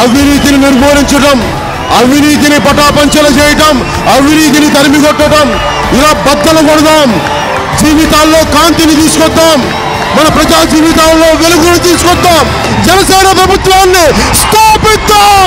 అవినీతిని నిర్మూలించడం అవినీతిని పటాపంచలు చేయటం అవినీతిని తరిమి కొట్టడం ఇలా బద్దలు కొడదాం జీవితాల్లో కాంతిని తీసుకొద్దాం మన ప్రజా జీవితాల్లో వెలుగును తీసుకొద్దాం జనసేన ప్రభుత్వాన్ని స్థాపిద్దాం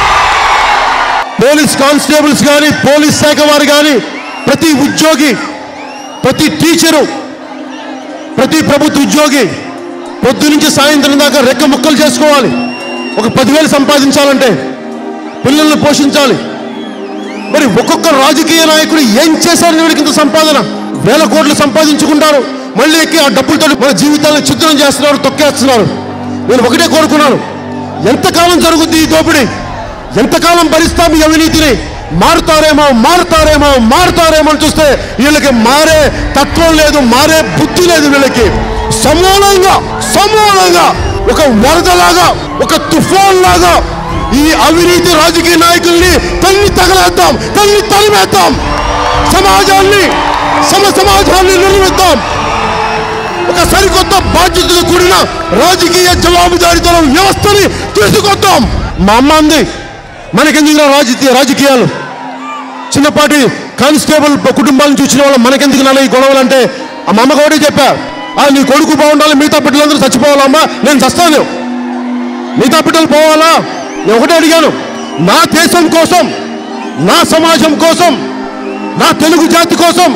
పోలీస్ కానిస్టేబుల్స్ కానీ పోలీస్ శాఖ వారు కానీ ప్రతి ఉద్యోగి ప్రతి టీచరు ప్రతి ప్రభుత్వ ఉద్యోగి పొద్దు నుంచి సాయంత్రం దాకా రెక్క ముక్కలు చేసుకోవాలి ఒక పదివేలు సంపాదించాలంటే పిల్లల్ని పోషించాలి మరి ఒక్కొక్క రాజకీయ నాయకుడు ఏం చేశారు వీడికి ఇంత సంపాదన వేల కోట్లు సంపాదించుకుంటారు మళ్ళీ ఎక్కి ఆ డబ్బులతో మన జీవితాలను చిత్రం చేస్తున్నారు తొక్కేస్తున్నారు నేను ఒకటే కోరుకున్నాను ఎంతకాలం జరుగుద్ది ఈ దోపిడీ ఎంతకాలం భరిస్తాం ఈ అవినీతిని మారుతారేమో మారుతారేమో మారుతారేమో అని చూస్తే వీళ్ళకి మారే తత్వం లేదు మారే బుద్ధి లేదు వీళ్ళకి సమూలంగా సమూలంగా ఒక వరదలాగా ఒక తుఫాన్ లాగా ఈ అవినీతి రాజకీయ నాయకుల్ని తల్లి తగలేద్దాం తల్లి తరిమేద్దాం సమాజాన్ని సమ సమాజాన్ని నిర్మిద్దాం ఒక సరికొత్త బాధ్యతతో కూడిన రాజకీయ జవాబుదారీతనం వ్యవస్థని తీసుకొద్దాం మా అమ్మ అంది మనకెందుకు రాజకీయ రాజకీయాలు చిన్నపాటి కానిస్టేబుల్ కుటుంబాల నుంచి వచ్చిన వాళ్ళు మనకెందుకు నాన్న ఈ గొడవలు అంటే ఆ మా అమ్మ కూడా చెప్పా ఆ నీ కొడుకు బాగుండాలి మిగతా బిడ్డలందరూ చచ్చిపోవాలమ్మా నేను చస్తాను మిగతా బిడ్డలు పోవాలా నేను ఒకటే అడిగాను నా దేశం కోసం నా సమాజం కోసం నా తెలుగు జాతి కోసం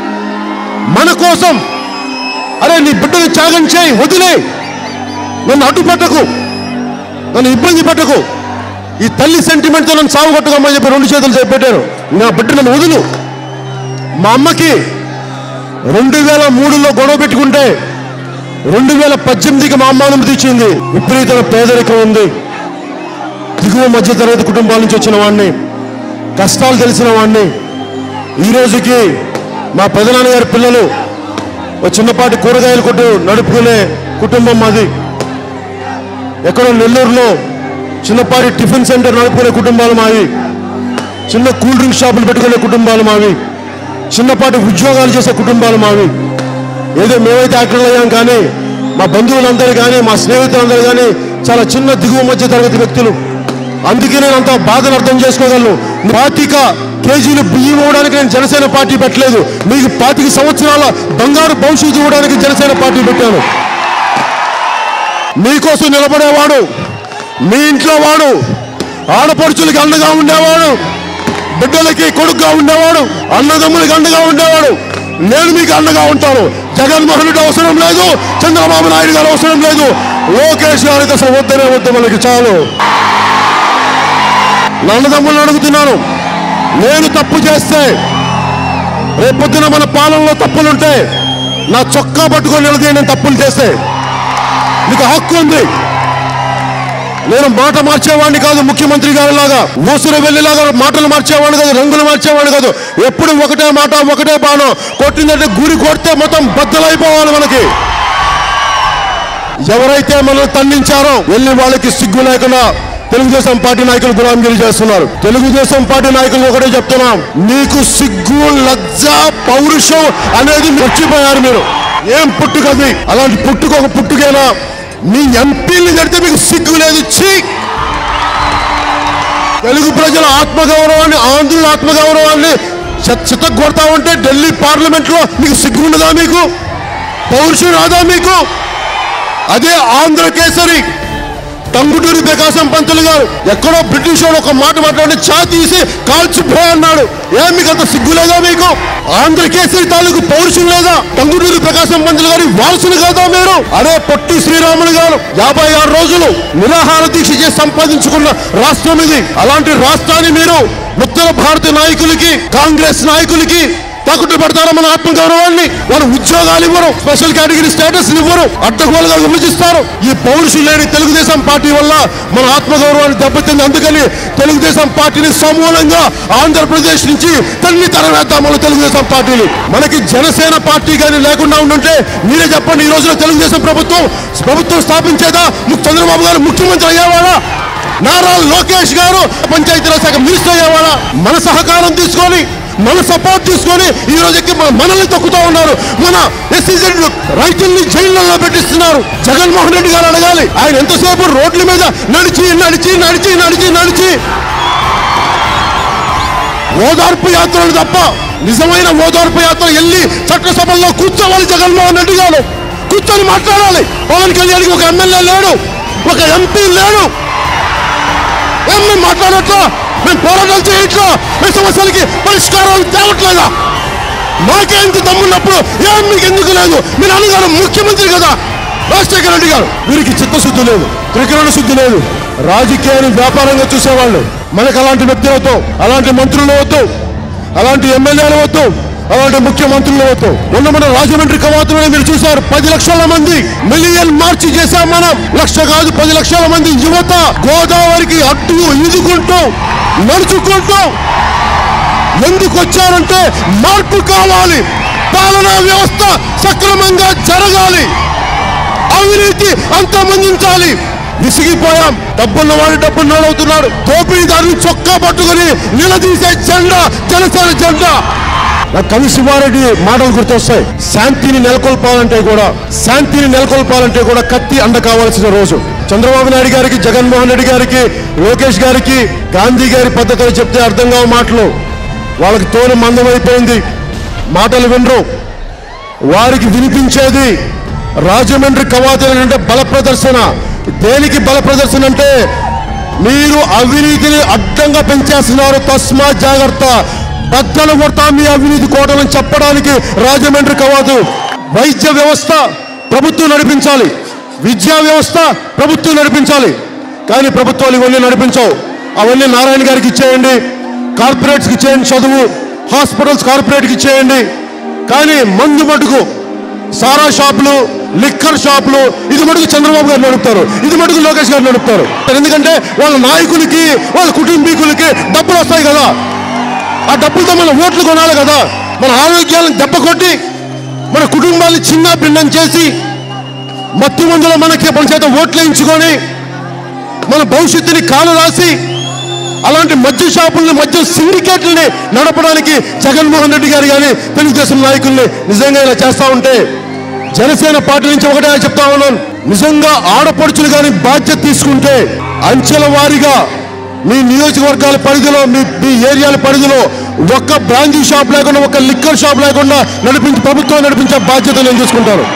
మన కోసం అరే నీ బిడ్డను త్యాగం చేయి వదిలే నన్ను అడ్డు పెట్టకు నన్ను ఇబ్బంది పెట్టకు ఈ తల్లి సెంటిమెంట్తో నన్ను సాగు కొట్టుకోమని చెప్పి రెండు చేతులు చేసి పెట్టాను నా బిడ్డ నన్ను వదులు మా అమ్మకి రెండు వేల మూడులో గొడవ పెట్టుకుంటే రెండు వేల పద్దెనిమిదికి మా అమ్మ అనుమతి ఇచ్చింది విపరీతమైన పేదరికం ఉంది దిగువ మధ్య తరగతి కుటుంబాల నుంచి వచ్చిన వాడిని కష్టాలు తెలిసిన వాడిని ఈ రోజుకి మా పెదనాన్నగారి పిల్లలు ఒక చిన్నపాటి కూరగాయల కొట్టు నడుపుకునే కుటుంబం మాది ఎక్కడో నెల్లూరులో చిన్నపాటి టిఫిన్ సెంటర్ నడుపుకునే కుటుంబాలు మావి చిన్న కూల్ డ్రింక్ షాపులు పెట్టుకునే కుటుంబాలు మావి చిన్నపాటి ఉద్యోగాలు చేసే కుటుంబాలు మావి ఏదో మేమైతే యాక్టర్లు అయ్యాం కానీ మా బంధువులందరూ కానీ మా స్నేహితులందరూ కానీ చాలా చిన్న దిగువ మధ్య తరగతి వ్యక్తులు అందుకే నేను అంత బాధను అర్థం చేసుకోగలను పాతిక కేజీలు బియ్యం ఇవ్వడానికి నేను జనసేన పార్టీ పెట్టలేదు మీకు పాతిక సంవత్సరాల బంగారు భవిష్యత్తు ఇవ్వడానికి జనసేన పార్టీ పెట్టాను మీకోసం నిలబడేవాడు మీ ఇంట్లో వాడు ఆడపడుచులకి అండగా ఉండేవాడు బిడ్డలకి కొడుకుగా ఉండేవాడు అన్నదమ్ములకి అండగా ఉండేవాడు నేను మీకు అండగా ఉంటాను జగన్మోహన్ రెడ్డి అవసరం లేదు చంద్రబాబు నాయుడు గారు అవసరం లేదు లోకేష్ గారికి అసలు వద్దనే వద్దు మనకి చాలు నా అన్నదమ్ములను అడుగుతున్నాను నేను తప్పు చేస్తే రేపొద్దున మన పాలనలో తప్పులుంటే నా చొక్కా పట్టుకొని నిలదీ నేను తప్పులు చేస్తే నీకు హక్కు ఉంది నేను మాట మార్చేవాడిని కాదు ముఖ్యమంత్రి గారి లాగా ఊసురు వెళ్ళేలాగా మాటలు మార్చేవాడిని కాదు రంగులు మార్చేవాడిని కాదు ఎప్పుడు ఒకటే మాట ఒకటే బాణం కొట్టిందంటే గురి కొడితే మొత్తం బద్దలైపోవాలి మనకి ఎవరైతే మనల్ని తన్నించారో వెళ్ళి వాళ్ళకి సిగ్గు లేకుండా తెలుగుదేశం పార్టీ నాయకులు గులాంగిరి చేస్తున్నారు తెలుగుదేశం పార్టీ నాయకులు ఒకటే చెప్తున్నాం మీకు సిగ్గు లజ్జ పౌరుషం అనేది మర్చిపోయారు మీరు ఏం పుట్టుకది అలాంటి పుట్టుక ఒక పుట్టుకేనా మీ ఎంపీలు కడితే మీకు సిగ్గు లేదు చీ తెలుగు ప్రజల ఆత్మగౌరవాన్ని ఆంధ్రుల ఆత్మగౌరవాన్ని చిత్త కొడతా ఉంటే ఢిల్లీ పార్లమెంట్ లో మీకు సిగ్గు ఉండదా మీకు పౌరుషం రాదా మీకు అదే ఆంధ్ర కేసరి టంగుటూరి ప్రకాశం పంతులు గారు ఎక్కడో బ్రిటిష్ వాడు ఒక మాట మాట్లాడి చా తీసి కాల్చిపో అన్నాడు ఏం మీకు అంత సిగ్గు లేదా మీకు ఆంధ్ర కేసరి తాలూకు పౌరుషం లేదా టంగుటూరి ప్రకాశం పంతులు గారి వారసులు కాదా మీరు అదే పొట్టి శ్రీరాములు గారు యాభై ఆరు రోజులు నిరాహార దీక్ష చేసి సంపాదించుకున్న రాష్ట్రం ఇది అలాంటి రాష్ట్రాన్ని మీరు ఉత్తర భారత నాయకులకి కాంగ్రెస్ నాయకులకి తాకట్టు పెడతారా మన ఆత్మగౌరవాన్ని వారు ఉద్యోగాలు ఇవ్వరు స్పెషల్ కేటగిరీ స్టేటస్ ఇవ్వరు అడ్డగోలుగా విభజిస్తారు ఈ పౌరుషులు లేని తెలుగుదేశం పార్టీ వల్ల మన ఆత్మగౌరవాన్ని దెబ్బతింది అందుకని తెలుగుదేశం పార్టీని సమూలంగా ఆంధ్రప్రదేశ్ నుంచి తల్లి తరవేద్దాం మన తెలుగుదేశం పార్టీని మనకి జనసేన పార్టీ కానీ లేకుండా ఉండుంటే మీరే చెప్పండి ఈ రోజున తెలుగుదేశం ప్రభుత్వం ప్రభుత్వం స్థాపించేదా ము- చంద్రబాబు గారు ముఖ్యమంత్రి అయ్యేవాడా నారా లోకేష్ గారు పంచాయతీరాజ్ శాఖ మినిస్టర్ అయ్యేవాడా మన సహకారం తీసుకొని మన సపోర్ట్ తీసుకొని ఈ రోజుకి మన- మనల్ని తొక్కుతా ఉన్నారు మన ఎస్సీజెడ్ రైతుల్ని జైళ్ళలో పెట్టిస్తున్నారు జగన్మోహన్ రెడ్డి గారు అడగాలి ఆయన ఎంతసేపు రోడ్ల మీద నడిచి నడిచి నడిచి నడిచి నడిచి ఓదార్పు యాత్రలు తప్ప నిజమైన ఓదార్పు యాత్ర వెళ్ళి చట్టసభల్లో కూర్చోవాలి జగన్మోహన్ రెడ్డి గారు కూర్చొని మాట్లాడాలి పవన్ కళ్యాణ్కి ఒక ఎమ్మెల్యే లేడు ఒక ఎంపీ లేడు ఏం మేము మాట్లాడట్లా మేము పోరాటాలు చేయట్లా మీ సమస్యలకి పరిష్కారాలు తేవట్లేదా మాకే ఇంత దమ్మున్నప్పుడు ఏం మీకు ఎందుకు లేదు మీ నాన్నగారు ముఖ్యమంత్రి కదా రాజశేఖర రెడ్డి గారు వీరికి చిత్తశుద్ధి లేదు త్రికరణ శుద్ధి లేదు రాజకీయాన్ని వ్యాపారంగా చూసేవాళ్ళు మనకు అలాంటి వ్యక్తులతో అలాంటి మంత్రులు వద్దు అలాంటి ఎమ్మెల్యేలు వద్దు అలాంటి ముఖ్యమంత్రులు వద్దు మొన్న మన రాజమండ్రి కవాతులను మీరు చూశారు పది లక్షల మంది మిలియన్ మార్చి చేశాం మనం లక్ష కాదు పది లక్షల మంది యువత గోదావరికి అడ్డు ఈదుకుంటూ నడుచుకుంటూ ఎందుకు వచ్చారంటే మార్పు కావాలి పాలనా వ్యవస్థ సక్రమంగా జరగాలి అవినీతి అంతమందించాలి విసిగిపోయాం డబ్బున్న వాడు డబ్బున్నవాడు అవుతున్నాడు దోపిడీదారుని చొక్కా పట్టుకొని నిలదీసే జెండా జనసేన జెండా నాకు కవి శివారెడ్డి మాటలు గుర్తొస్తాయి శాంతిని నెలకొల్పాలంటే కూడా శాంతిని నెలకొల్పాలంటే కూడా కత్తి అండ కావాల్సిన రోజు చంద్రబాబు నాయుడు గారికి జగన్మోహన్ రెడ్డి గారికి లోకేష్ గారికి గాంధీ గారి పద్ధతులు చెప్తే అర్థం కావు మాటలు వాళ్ళకి తోలు మందమైపోయింది మాటలు వినరు వారికి వినిపించేది రాజమండ్రి కవాతులు అంటే బల ప్రదర్శన దేనికి బల ప్రదర్శన అంటే మీరు అవినీతిని అడ్డంగా పెంచేస్తున్నారు తస్మా జాగ్రత్త బద్దలు కొడతా మీ అవినీతి కోటలను చెప్పడానికి రాజమండ్రి కవాతు వైద్య వ్యవస్థ ప్రభుత్వం నడిపించాలి విద్యా వ్యవస్థ ప్రభుత్వం నడిపించాలి కానీ ప్రభుత్వాలు ఇవన్నీ నడిపించవు అవన్నీ నారాయణ గారికి ఇచ్చేయండి కార్పొరేట్స్కి ఇచ్చేయండి చదువు హాస్పిటల్స్ కార్పొరేట్కి ఇచ్చేయండి కానీ మందు మటుకు సారా షాపులు లిక్కర్ షాపులు ఇది మటుకు చంద్రబాబు గారు నడుపుతారు ఇది మటుకు లోకేష్ గారు నడుపుతారు ఎందుకంటే వాళ్ళ నాయకులకి వాళ్ళ కుటుంబీకులకి డబ్బులు వస్తాయి కదా ఆ డబ్బులతో మన ఓట్లు కొనాలి కదా మన ఆరోగ్యాలను దెబ్బ కొట్టి మన కుటుంబాన్ని చిన్న భిన్నం చేసి మత్తు మందులో మనకి మన చేత ఓట్లు వేయించుకొని మన భవిష్యత్తుని కాలు రాసి అలాంటి మద్య షాపుల్ని మద్య సిండికేట్లని నడపడానికి జగన్మోహన్ రెడ్డి గారు కానీ తెలుగుదేశం నాయకుల్ని నిజంగా ఇలా చేస్తా ఉంటే జనసేన పార్టీ నుంచి ఒకటే చెప్తా ఉన్నాను నిజంగా ఆడపడుచులు కానీ బాధ్యత తీసుకుంటే అంచెల వారీగా మీ నియోజకవర్గాల పరిధిలో మీ మీ ఏరియాల పరిధిలో ఒక్క బ్రాంచీ షాప్ లేకుండా ఒక్క లిక్కర్ షాప్ లేకుండా నడిపించి ప్రభుత్వం నడిపించే బాధ్యత నేను తీసుకుంటాను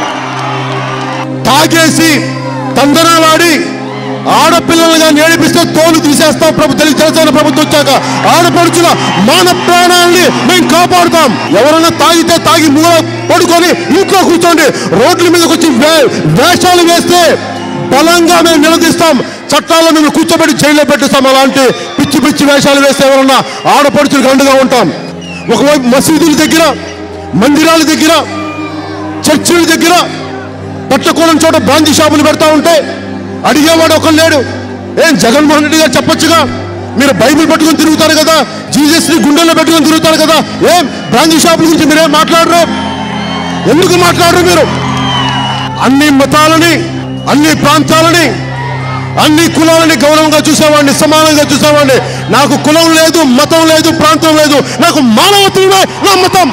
తాగేసి తందనాలాడి ఆడపిల్లలుగా నేడిపిస్తే తోలు తీసేస్తాం ప్రభు తెలుగు జనసేన ప్రభుత్వం వచ్చాక ఆడపడుచుల మాన ప్రాణాలని మేము కాపాడుతాం ఎవరైనా తాగితే తాగి మూల పడుకొని ఇంట్లో కూర్చోండి రోడ్ల మీదకి వచ్చి వే- వేషాలు వేస్తే బలంగా మేము నిలదీస్తాం చట్టాల్లో మేము కూర్చోబెట్టి జైల్లో పెట్టిస్తాం అలాంటి పిచ్చి పిచ్చి వేషాలు వేస్తే ఎవరన్నా ఆడపడుచులకు అండగా ఉంటాం ఒకవైపు మసీదుల దగ్గర మందిరాల దగ్గర చర్చిల దగ్గర పట్టకూడని చోట బ్రాంచీ షాపులు పెడతా ఉంటే అడిగేవాడు ఒకరు లేడు ఏం జగన్మోహన్ రెడ్డి గారు చెప్పొచ్చుగా మీరు బైబిల్ పట్టుకొని తిరుగుతారు కదా జీసస్ ని గుండెల్లో పెట్టుకొని తిరుగుతారు కదా ఏం బ్రాంచీ షాపుల గురించి మీరేం మాట్లాడరు ఎందుకు మాట్లాడరు మీరు అన్ని మతాలని అన్ని ప్రాంతాలని అన్ని కులాలని గౌరవంగా చూసేవాడిని సమానంగా చూసేవాడిని నాకు కులం లేదు మతం లేదు ప్రాంతం లేదు నాకు మానవత్వమే నా మతం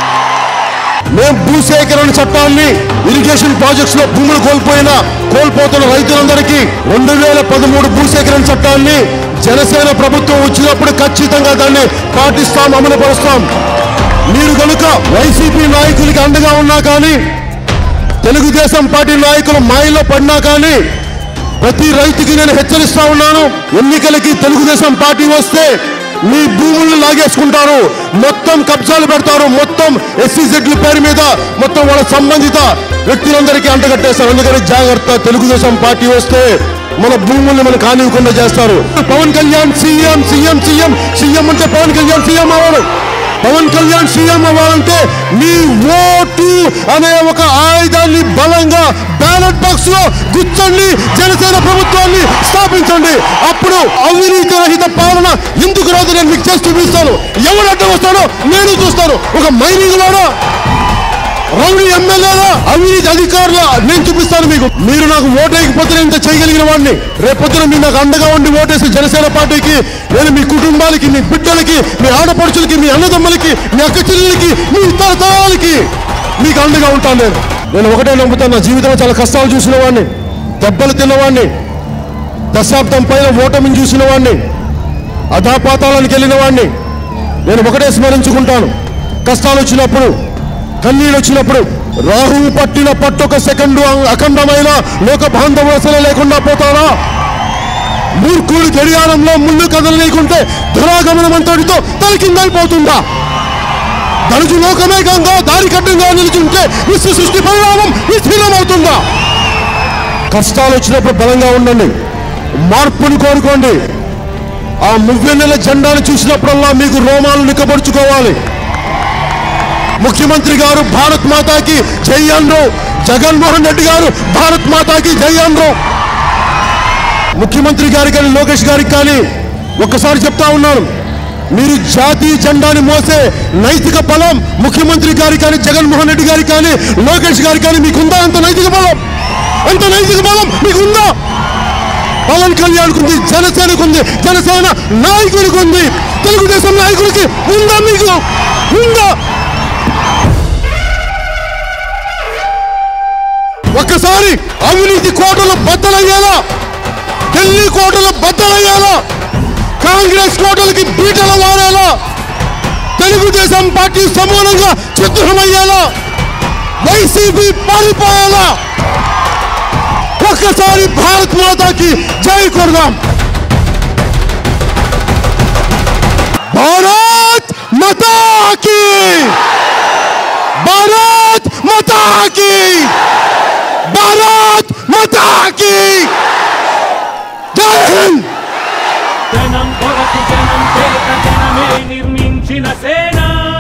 మేము భూసేకరణ చట్టాన్ని ఇరిగేషన్ ప్రాజెక్ట్స్ లో భూములు కోల్పోయిన కోల్పోతున్న రైతులందరికీ రెండు వేల పదమూడు భూసేకరణ చట్టాన్ని జనసేన ప్రభుత్వం వచ్చినప్పుడు ఖచ్చితంగా దాన్ని పాటిస్తాం అమలుపరుస్తాం మీరు కనుక వైసీపీ నాయకులకి అండగా ఉన్నా కానీ తెలుగుదేశం పార్టీ నాయకులు మాయలో పడినా కానీ ప్రతి రైతుకి నేను హెచ్చరిస్తా ఉన్నాను ఎన్నికలకి తెలుగుదేశం పార్టీ వస్తే మీ భూములను లాగేసుకుంటారు మొత్తం కబ్జాలు పెడతారు మొత్తం ఎస్సీజెడ్ల పేరు మీద మొత్తం వాళ్ళ సంబంధిత వ్యక్తులందరికీ అంటగట్టేస్తారు అందుకని జాగ్రత్త తెలుగుదేశం పార్టీ వస్తే మన భూముల్ని మనం కానివ్వకుండా చేస్తారు Pawan Kalyan CM CM CM CM అంటే పవన్ కళ్యాణ్ సీఎం అవ్వరు పవన్ కళ్యాణ్ సీఎం అవ్వాలంటే మీ ఓటు అనే ఒక ఆయుధాన్ని బలంగా బ్యాలెట్ బాక్స్ లో గుచ్చండి జనసేన ప్రభుత్వాన్ని స్థాపించండి అప్పుడు అవినీతి రహిత పాలన ఎందుకు రాదు నేను మీకు చేసి చూపిస్తాను ఎవరు అడ్డం వస్తాడో నేను చూస్తాను ఒక మైనింగ్ వాడో రౌడీ ఎమ్మెల్యేల అవినీతి అధికారుల నేను చూపిస్తాను మీకు మీరు నాకు ఓటేయకపోతే నేను ఇంత చేయగలిగిన వాడిని రేపొద్దున మీరు నాకు అండగా ఉండి ఓటేసి జనసేన పార్టీకి నేను మీ కుటుంబాలకి మీ బిడ్డలకి మీ ఆడపడుచులకి మీ అన్నదమ్ములకి మీ అక్క చెల్లెలకి మీ తరతరాలకి మీకు అండగా ఉంటాను నేను నేను ఒకటే నమ్ముతాను నా జీవితంలో చాలా కష్టాలు చూసిన వాడిని దెబ్బలు తిన్నవాడిని దశాబ్దం పైన ఓటమిని చూసిన వాడిని అధాపాతాళానికి వెళ్ళిన వాడిని నేను ఒకటే స్మరించుకుంటాను కష్టాలు వచ్చినప్పుడు కన్నీళ్ళు వచ్చినప్పుడు రాహువు పట్టిన పట్టొక సెకండు అఖండమైన లోక బాంధవసలు లేకుండా పోతారా మూర్ఖుడు గడియారంలో ముళ్ళు కదలలేకుంటే ధరాగమనం అంతటితో తలకిందైపోతుందా ధనుజు లోకమేకంగా దారి కట్టంగా నిలుచుంటే విశ్వ సృష్టి పరిణామం విచ్ఛిన్నమవుతుందా కష్టాలు వచ్చినప్పుడు బలంగా ఉండండి మార్పుని కోరుకోండి ఆ మువ్వెన్నెల జెండాను చూసినప్పుడల్లా మీకు రోమాలు నిక్కబడుచుకోవాలి ముఖ్యమంత్రి గారు భారత్ మాతాకి జై అన్రు జగన్మోహన్ రెడ్డి గారు భారత్ మాతాకి జై అన్రు ముఖ్యమంత్రి గారికి కానీ లోకేష్ గారికి కానీ ఒక్కసారి చెప్తా ఉన్నాను మీరు జాతీయ జెండాని మోసే నైతిక బలం ముఖ్యమంత్రి గారికి కానీ జగన్మోహన్ రెడ్డి గారికి కానీ లోకేష్ గారికి కానీ మీకుందా అంత నైతిక బలం అంత నైతిక బలం మీకుందా పవన్ కళ్యాణ్కు ఉంది జనసేనకు ఉంది జనసేన నాయకుడికి ఉంది తెలుగుదేశం నాయకుడికి ఉందా మీకు ఉందా ఒక్కసారి అవినీతి కోటలు బద్దలయ్యేలా ఢిల్లీ కోటలు బద్దలయ్యేలా కాంగ్రెస్ కోటలకి బీటల వారేలా తెలుగుదేశం పార్టీ సమూలంగా చిత్రమయ్యేలా వైసీపీ పారిపోయేలా ఒక్కసారి భారత్ మాతాకి జై కొడదాం భారత్ మాతాకి భారత్ మాతాకి భారత్ మాతాకి జై హింద్ జనం కొరకు జనం చేత జనమే నిర్మించిన సేన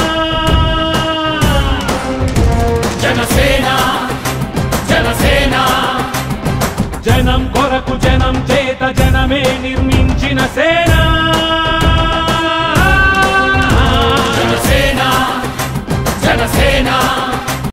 జనసేన జనసేన జనం కొరకు జనం చేత జనమే నిర్మించిన సేన